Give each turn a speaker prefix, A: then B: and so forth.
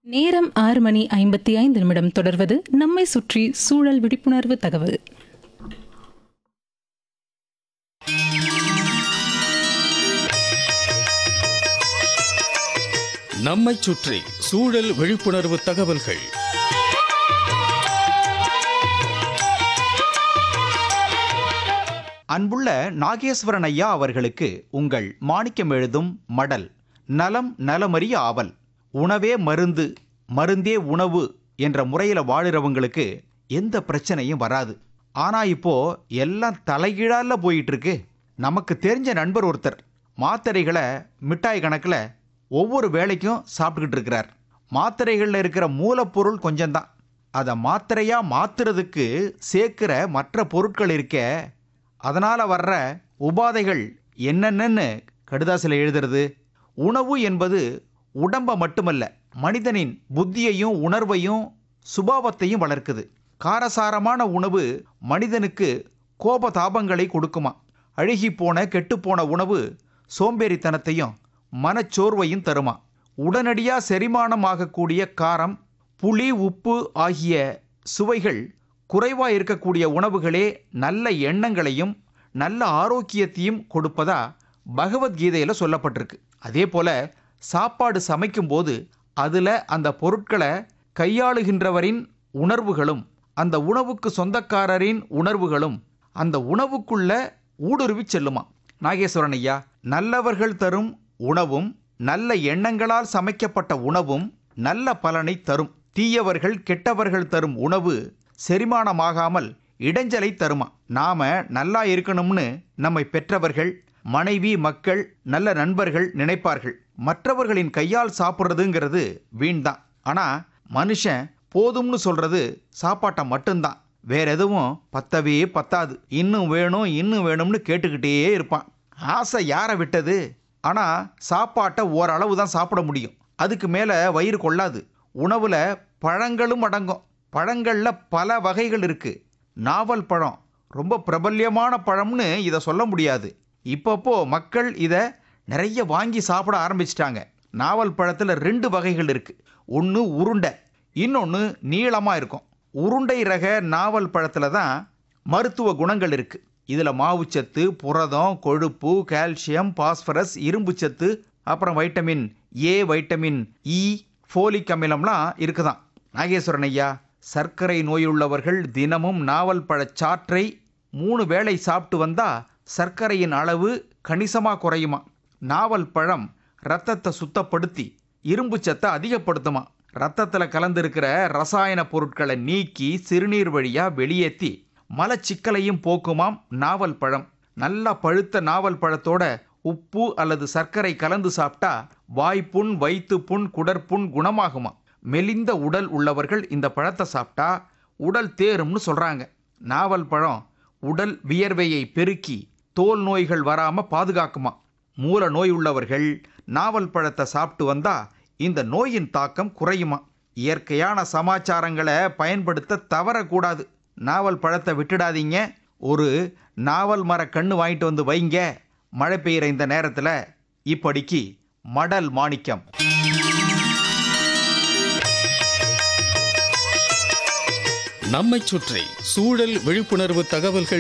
A: நேரம் ஆறு மணி ஐம்பத்தி ஐந்து நிமிடம் தொடர்வது நம்மை சுற்றி சூழல் விழிப்புணர்வு தகவல்
B: நம்மைச் சுற்றி சூழல் விழிப்புணர்வு தகவல்கள்
C: அன்புள்ள நாகேஸ்வரன் ஐயா அவர்களுக்கு உங்கள் மாணிக்கம் எழுதும் மடல் நலம் நலமறிய ஆவல் உணவே மருந்து மருந்தே உணவு என்ற முறையில் வாழுறவங்களுக்கு எந்த பிரச்சனையும் வராது ஆனா இப்போ எல்லாம் தலைகீழால போயிட்டு இருக்கு நமக்கு தெரிஞ்ச நண்பர் ஒருத்தர் மாத்திரைகளை மிட்டாய் கணக்கில் ஒவ்வொரு வேளைக்கும் சாப்பிட்டுக்கிட்டு இருக்கிறார் மாத்திரைகளில் இருக்கிற மூலப்பொருள் கொஞ்சம்தான் அதை மாத்திரையா மாத்துறதுக்கு சேர்க்கிற மற்ற பொருட்கள் இருக்க அதனால வர்ற உபாதைகள் என்னென்னன்னு கடுதாசில் எழுதுறது உணவு என்பது உடம்ப மட்டுமல்ல மனிதனின் புத்தியையும் உணர்வையும் சுபாவத்தையும் வளர்க்குது காரசாரமான உணவு மனிதனுக்கு கோப தாபங்களை கொடுக்குமா அழுகிப்போன கெட்டுப்போன உணவு சோம்பேறித்தனத்தையும் மனச்சோர்வையும் தருமா உடனடியாக செரிமானம் ஆகக்கூடிய காரம் புளி உப்பு ஆகிய சுவைகள் குறைவாக இருக்கக்கூடிய உணவுகளே நல்ல எண்ணங்களையும் நல்ல ஆரோக்கியத்தையும் கொடுப்பதா பகவத்கீதையில் சொல்லப்பட்டிருக்கு அதே போல சாப்பாடு சமைக்கும்போது அதில் அந்த பொருட்களை கையாளுகின்றவரின் உணர்வுகளும் அந்த உணவுக்கு சொந்தக்காரரின் உணர்வுகளும் அந்த உணவுக்குள்ள ஊடுருவி செல்லுமா நாகேஸ்வரன் ஐயா நல்லவர்கள் தரும் உணவும் நல்ல எண்ணங்களால் சமைக்கப்பட்ட உணவும் நல்ல பலனை தரும் தீயவர்கள் கெட்டவர்கள் தரும் உணவு செரிமானமாகாமல் இடைஞ்சலை தருமா நாம நல்லா இருக்கணும்னு நம்மை பெற்றவர்கள் மனைவி மக்கள் நல்ல நண்பர்கள் நினைப்பார்கள் மற்றவர்களின் கையால் சாப்பிட்றதுங்கிறது வீண்தான் ஆனா மனுஷன் போதும்னு சொல்றது சாப்பாட்டை மட்டும்தான் வேற எதுவும் பத்தவே பத்தாது இன்னும் வேணும் இன்னும் வேணும்னு கேட்டுக்கிட்டே இருப்பான் ஆசை யாரை விட்டது ஆனா சாப்பாட்டை ஓரளவு தான் சாப்பிட முடியும் அதுக்கு மேலே வயிறு கொள்ளாது உணவுல பழங்களும் அடங்கும் பழங்கள்ல பல வகைகள் இருக்கு நாவல் பழம் ரொம்ப பிரபல்யமான பழம்னு இதை சொல்ல முடியாது இப்பப்போ மக்கள் இதை நிறைய வாங்கி சாப்பிட ஆரம்பிச்சிட்டாங்க நாவல் பழத்தில் ரெண்டு வகைகள் இருக்கு ஒன்று உருண்டை இன்னொன்று நீளமாக இருக்கும் உருண்டை ரக நாவல் பழத்தில் தான் மருத்துவ குணங்கள் இருக்கு இதில் மாவுச்சத்து புரதம் கொழுப்பு கால்சியம் பாஸ்பரஸ் இரும்புச்சத்து அப்புறம் vitamin A vitamin E folic அமிலம்லாம் இருக்குதாம் நாகேஸ்வரன் ஐயா சர்க்கரை நோயுள்ளவர்கள் தினமும் நாவல் பழச்சாற்றை மூணு வேளை சாப்பிட்டு வந்தா சர்க்கரையின் அளவு கணிசமாக குறையுமா நாவல் பழம் ரத்தத்தை சுத்தப்படுத்தி இரும்பு சத்தை அதிகப்படுத்துமா ரத்தத்தில் கலந்திருக்கிற ரசாயன பொருட்களை நீக்கி சிறுநீர் வழியாக வெளியேற்றி மலச்சிக்கலையும் போக்குமாம் நாவல் பழம் நல்லா பழுத்த நாவல் பழத்தோட உப்பு அல்லது சர்க்கரை கலந்து சாப்பிட்டா வாய்ப்புண் வயிற்றுப்புண் குடற்புண் குணமாகுமா மெலிந்த உடல் உள்ளவர்கள் இந்த பழத்தை சாப்பிட்டா உடல் தேரும்னு சொல்றாங்க நாவல் பழம் உடல் வியர்வையை பெருக்கி தோல் நோய்கள் வராம பாதுகாக்குமா மூல நோய் உள்ளவர்கள் நாவல் பழத்தை சாப்பிட்டு வந்தா இந்த நோயின் தாக்கம் குறையுமா இயற்கையான சமாச்சாரங்களை பயன்படுத்த தவறக்கூடாது நாவல் பழத்தை விட்டுடாதீங்க ஒரு நாவல் மர கண்ணு வாங்கிட்டு வந்து வைங்க மழை பெய்கிற இந்த நேரத்தில் இப்படிக்கு மடல் மாணிக்கம்
B: நம்மைச் சுற்றி சூழல் விழிப்புணர்வு தகவல்கள்